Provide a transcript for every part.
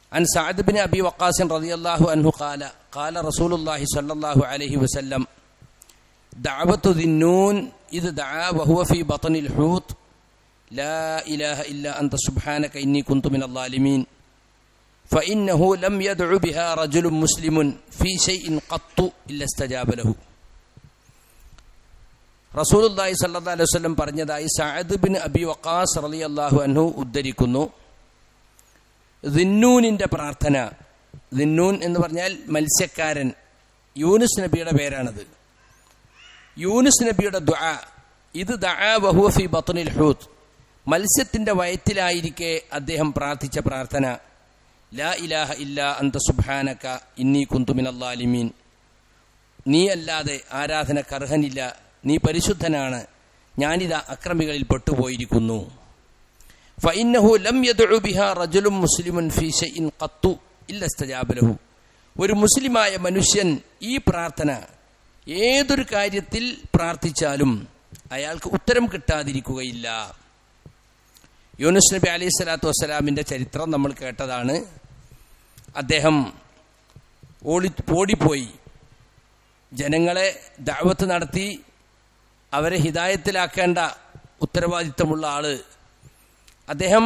عن سعد بن أبي وقاص رضي الله عنه قال قال رسول الله صلى الله عليه وسلم دعوة ذي النون إذ دعا وهو في بطن الحوت لا إله إلا أنت سبحانك إني كنت من الظالمين فإنه لم يدع بها رجل مسلم في شيء قط إلا استجاب له റസൂലുല്ലാഹി സല്ലല്ലാഹു അലൈഹി വസല്ലം പറഞ്ഞതായി സഅദ് ബിൻ അബി വഖാസ് റളിയല്ലാഹു അൻഹു ഉദ്ധരിക്കുന്നു ദിന്നൂനിന്റെ പ്രാർത്ഥന ദിന്നൂൻ എന്ന് പറഞ്ഞാൽ മത്സ്യക്കാരൻ യൂനുസ് നബിയുടെ പേരാണത് യൂനുസ് നബിയുടെ ദുആ ഇത് ദഅ വഹുവ ഫി ബത്നിൽ ഹൂത്ത് മത്സ്യത്തിന്റെ വയറ്റിലായിരിക്കെ അദ്ദേഹം പ്രാർത്ഥിച്ച പ്രാർത്ഥന ലാ ഇലാഹ ഇല്ല അന്ത സുബ്ഹാനക ഇന്നി കുന്തു മിനല്ലാലിമീൻ നീ അല്ലാതെ ആരാധനക്കർഹനില്ല നീ പരിശുദ്ധനാണ് ഞാനിതാ അക്രമികളിൽ പെട്ടുപോയിരിക്കുന്നു ഫഇന്നഹു ലം യദ്ഉ ബിഹാ റജുലുൻ മുസ്ലിമുൻ ഫീ ഷൈഇൻ ഖത്തു ഇല്ല ഇസ്തജാബ ലഹു ഒരു മുസ്ലിമായ മനുഷ്യൻ ഈ പ്രാർത്ഥന ഏതൊരു കാര്യത്തിൽ പ്രാർത്ഥിച്ചാലും അയാൾക്ക് ഉത്തരം കിട്ടാതിരിക്കുകയില്ല യൂനുസ് നബി അലൈഹി സ്വലാത്തു വസ്സലാമിന്റെ ചരിത്രം നമ്മൾ കേട്ടതാണ് അദ്ദേഹം ഓടി ഓടിപ്പോയി ജനങ്ങളെ ദാവത്ത് നടത്തി അവരെ ഹിതായത്തിലാക്കേണ്ട ഉത്തരവാദിത്തമുള്ള ആള് അദ്ദേഹം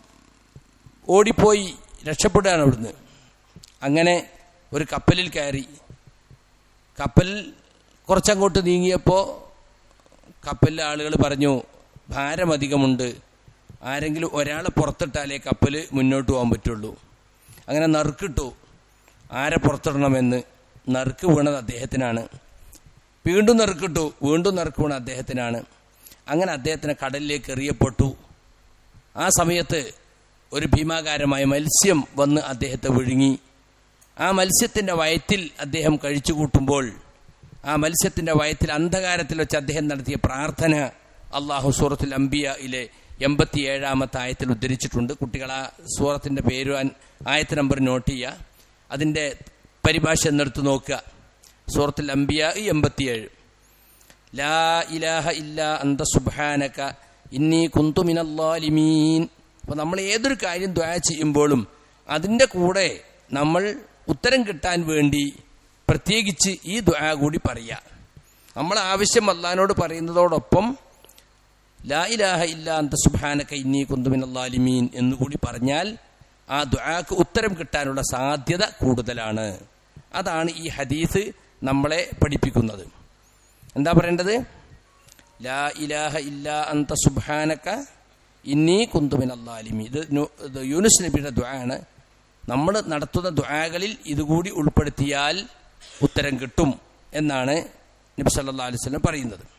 ഓടിപ്പോയി രക്ഷപ്പെടുകയാണ് അവിടുന്ന് അങ്ങനെ ഒരു കപ്പലിൽ കയറി കപ്പൽ കുറച്ചങ്ങോട്ട് നീങ്ങിയപ്പോൾ കപ്പലിലെ ആളുകൾ പറഞ്ഞു ഭാരം അധികമുണ്ട് ആരെങ്കിലും ഒരാളെ പുറത്തിട്ടാലേ കപ്പൽ മുന്നോട്ട് പോകാൻ പറ്റുള്ളൂ അങ്ങനെ നറുക്കിട്ടു ആരെ പുറത്തിടണമെന്ന് നറുക്ക് വീണത് അദ്ദേഹത്തിനാണ് വീണ്ടും നറുക്കിട്ടു വീണ്ടും നറുക്ക് വീണ അദ്ദേഹത്തിനാണ് അങ്ങനെ അദ്ദേഹത്തിന് കടലിലേക്ക് എറിയപ്പെട്ടു ആ സമയത്ത് ഒരു ഭീമാകാരമായ മത്സ്യം വന്ന് അദ്ദേഹത്തെ വിഴുങ്ങി ആ മത്സ്യത്തിന്റെ വയറ്റിൽ അദ്ദേഹം കഴിച്ചു കൂട്ടുമ്പോൾ ആ മത്സ്യത്തിന്റെ വയറ്റിൽ അന്ധകാരത്തിൽ വെച്ച് അദ്ദേഹം നടത്തിയ പ്രാർത്ഥന അള്ളാഹു സൂറത്തുൽ അംബിയയിലെ എൺപത്തി ഏഴാമത്തെ ആയത്തിൽ ഉദ്ധരിച്ചിട്ടുണ്ട് കുട്ടികൾ ആ സൂറത്തിന്റെ പേര് ആയത്ത് നമ്പർ നോട്ട് ചെയ്യുക അതിന്റെ പരിഭാഷ എന്നെടുത്ത് നോക്കുക സൂറത്തുൽ അംബിയ എൺപത്തിയേഴ് ലാ ഇലാഹ ഇല്ല അന്ത സുബ്ഹാനക ഇന്നി കുന്തു മിനല്ലാലിമീൻ അപ്പൊ നമ്മൾ ഏതൊരു കാര്യം ദ്വാ ചെയ്യുമ്പോഴും അതിന്റെ കൂടെ നമ്മൾ ഉത്തരം കിട്ടാൻ വേണ്ടി പ്രത്യേകിച്ച് ഈ ദ്വാ കൂടി പറയുക നമ്മൾ ആവശ്യം അള്ളഹാനോട് പറയുന്നതോടൊപ്പം ലാ ഇലാഹ ഇല്ല അന്ത സുബ്ഹാനക ഇന്നി കുന്തു മിനല്ലാലിമീൻ എന്നുകൂടി പറഞ്ഞാൽ ആ ദ്വാക്ക് ഉത്തരം കിട്ടാനുള്ള സാധ്യത കൂടുതലാണ് അതാണ് ഈ ഹദീസ് നമ്മളെ പഠിപ്പിക്കുന്നത് എന്താ പറയേണ്ടത് ലാ ഇലാഹ ഇല്ല അന്ത സുബ്ഹാനക ഇന്നി കുന്തുമിൻ അള്ളാലിമി ഇത് ഇത് യൂനുസ് നബിയുടെ ദ്വാണ് നമ്മൾ നടത്തുന്ന ദ്വാകളിൽ ഇതുകൂടി ഉൾപ്പെടുത്തിയാൽ ഉത്തരം കിട്ടും എന്നാണ് നബി സല്ലാ അലൈവല്ലം പറയുന്നത്